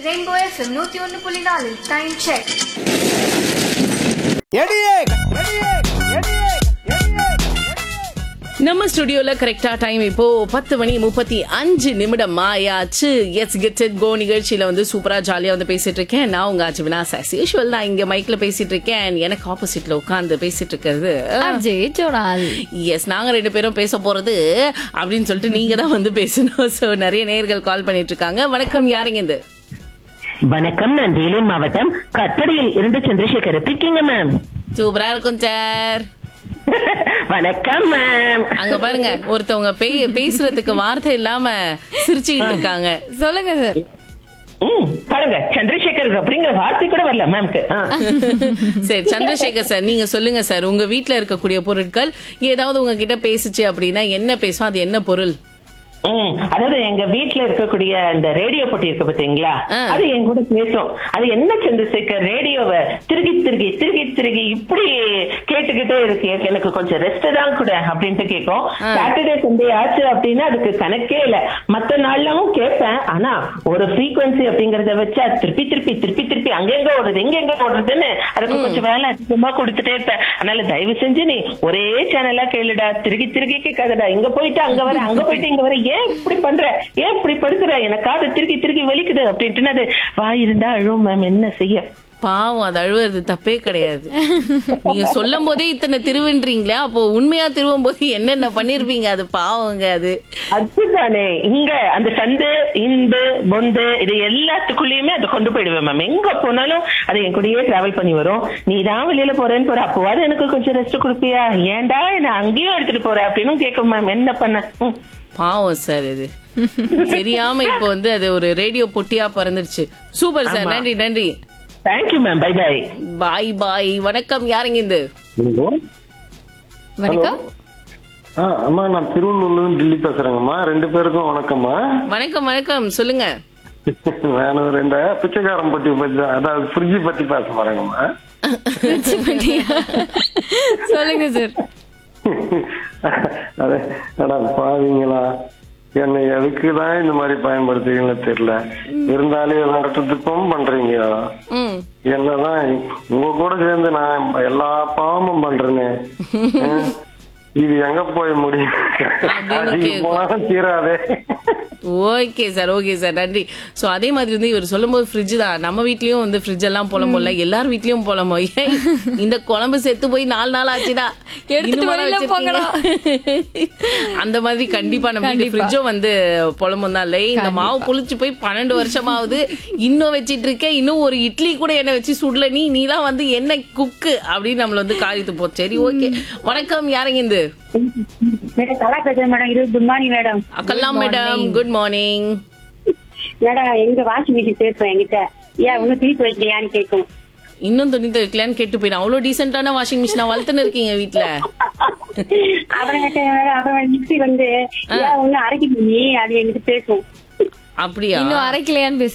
Rainbow FM நூத்தி ஒன்னு புள்ளி நாலு டைம் செக் நம்ம ஸ்டுடியோல கரெக்டா டைம் இப்போ பத்து மணி முப்பத்தி அஞ்சு நிமிடம் ஆயாச்சு எஸ் கெட் இட் கோ நிகழ்ச்சியில வந்து சூப்பரா ஜாலியா வந்து பேசிட்டு இருக்கேன் நான் உங்க ஆச்சு வினாஸ் as usual நான் இங்க மைக்ல பேசிட்டு இருக்கேன் எனக்கு ஆப்போசிட்ல உட்கார்ந்து பேசிட்டு இருக்கிறது அஜய் ஜோடால் எஸ் நாங்க ரெண்டு பேரும் பேச போறது அப்படின்னு சொல்லிட்டு நீங்க தான் வந்து பேசணும் சோ நிறைய நேயர்கள் கால் பண்ணிட்டு இருக்காங்க வணக்கம் யாருங்க இது வணக்கம் நான் வேலூர் மாவட்டம் கட்டடையில் இருந்து சந்திரசேகர் இருக்கீங்க மேம் சூப்பரா இருக்கும் சார் வணக்கம் மேம் அங்க பாருங்க ஒருத்தவங்க பே- பேசுறதுக்கு வார்த்தை இல்லாம சிரிச்சுக்கிட்டு இருக்காங்க சொல்லுங்க சார் ம் பாருங்க சந்திரசேகர் அப்படிங்கிற வார்த்தை கூட வரல மேம்க்கு ஆ. சரி சந்திரசேகர் சார் நீங்க சொல்லுங்க சார் உங்க வீட்ல இருக்கக்கூடிய பொருட்கள் ஏதாவது உங்ககிட்ட பேசுச்சு அப்படின்னா என்ன பேசும் அது என்ன பொருள் ம், அதாவது எங்க வீட்ல இருக்கக்கூடிய இந்த ரேடியோ பொட்டி இருக்கு பாத்தீங்களா ஆ. அது என் கூட பேசும் அது என்ன சந்திரசேகர் ரேடியோவை திருகி திருகி திருகி திருகி இப்படி கேட்டுக்கிட்டே இருக்கு எனக்கு கொஞ்சம் ரெஸ்ட் தான் கூட அப்படின்ட்டு கேட்கும் ஆ. சாட்டர்டே சண்டே ஆச்சு அப்படின்னா அதுக்கு கணக்கே இல்ல மத்த நாள்லாமும் கேட்பேன் ஆனா ஒரு ஃப்ரீக்வன்சி அப்படிங்கறத வச்சு அது திருப்பி திருப்பி திருப்பி திருப்பி அங்கெங்க ஓடுறது எங்கெங்க ஓடுறதுன்னு அதுக்கு கொஞ்சம் வேலை அதிகமா கொடுத்துட்டே இருப்பேன் அதனால தயவு செஞ்சு நீ ஒரே சேனலா கேளுடா திருகி திருகி கேட்காதடா இங்க போயிட்டு அங்க வர அங்க போயிட்டு இங்க வர ஏன் இப்படி பண்ற ஏன் இப்படி படுக்கிற எனக்கு காது திருக்கி திருக்கி வலிக்குது அப்படின்ட்டு அது வாய் இருந்தா அழுவும் மேம் என்ன செய்ய பாவம் அது அழுவுறது தப்பே கிடையாது நீங்க சொல்லும் போதே இத்தனை திருவுன்றீங்களா அப்போ உண்மையா திருவும் போது என்னென்ன பண்ணிருப்பீங்க அது பாவங்க அது அதுதானே இங்க அந்த சந்து இந்து பொந்து இது எல்லாத்துக்குள்ளயுமே அதை கொண்டு போயிடுவேன் மேம் எங்க போனாலும் அது என் கூடயே டிராவல் பண்ணி வரும் நீ தான் வெளியில போறேன்னு போற அப்போவாது எனக்கு கொஞ்சம் ரெஸ்ட் கொடுப்பியா ஏன்டா என்ன அங்கேயும் எடுத்துட்டு போற அப்படின்னு கேட்கும் மேம் என்ன பண்ண ம். பாவம் சார் இது தெரியாம இப்போ வந்து அது ஒரு ரேடியோ பொட்டியா பிறந்துருச்சு சூப்பர் சார் நன்றி நன்றி thank you ma'am bye bye bye bye வணக்கம் யாருங்க இது வணக்கம் ஆ அம்மா நான் திருவள்ளூர்ல இருந்து டில்லி பேசுறேங்கம்மா ரெண்டு பேருக்கும் வணக்கம்மா வணக்கம் வணக்கம் சொல்லுங்க நான் ஒரு இந்த பிச்சைக்காரன் பத்தி பத்தி தான், அதாவது ஃப்ரிட்ஜ் பத்தி பேச போறேங்கம்மா சொல்லுங்க சார் அது அடா பாவீங்களா என்னை எதுக்குதான் இந்த மாதிரி பயன்படுத்துறீங்களோ தெரியல இருந்தாலும் எல்லா இடத்துக்கும் பண்றீங்க ம் என்னதான் உங்க கூட சேர்ந்து நான் எல்லா பாவமும் பண்றேனே ம். இது எங்க போய் முடியும் அதிக போனாலும் தீராதே ஓகே சார் ஓகே சார் நன்றி சோ அதே மாதிரி வந்து இவர் சொல்லும்போது ஃப்ரிட்ஜ் தான் நம்ம வீட்லயும் வந்து ஃப்ரிட்ஜ் எல்லாம் புலம்போல எல்லார் வீட்லயும் புலம்போ ஏய், இந்த குழம்பு செத்து போய் நாலு நாள் ஆச்சுடா எடுத்துட்டு இன்னுமா வெளியில வச்சிருக்கீங்க? அந்த மாதிரி கண்டிப்பா நம்ம வீட்டு கண்டிப்பா. ஃப்ரிட்ஜும் வந்து புலம்பும் தான் இல்லை இந்த மாவு புளிச்சு போய் பன்னெண்டு வருஷமாவது இன்னும் வச்சிட்டு இருக்கேன் இன்னும் ஒரு இட்லி கூட என்ன வச்சு சுடல நீ நீலாம் வந்து என்ன குக்கு அப்படின்னு நம்மள வந்து காரியத்து போ சரி ஓகே வணக்கம் யாருங்க இந்த மேடம் கலா பேசுறேன் மேடம் இது குட் மார்னிங் மேடம் அக்கல்லாம் மேடம் குட் மார்னிங் மேடம் எங்க வாஷிங் மிஷின் பேசுறேன் என்கிட்ட ஏன் ஒன்னும் தீர்த்து வைக்கலையான்னு கேட்கும் இன்னும் துணி துவைக்கலான்னு கேட்டு போயிடும் அவ்வளவு டீசென்டான வாஷிங் மிஷினா வளர்த்துன்னு இருக்கீங்க வீட்ல அப்புறம் கேட்டேன் மேடம் அப்புறம் மிக்சி வந்து ஏன் ஒன்னும் அரைக்க நீ அது என்கிட்ட பேசும் அப்படியா இன்னும் அரைக்கலையான்னு பேச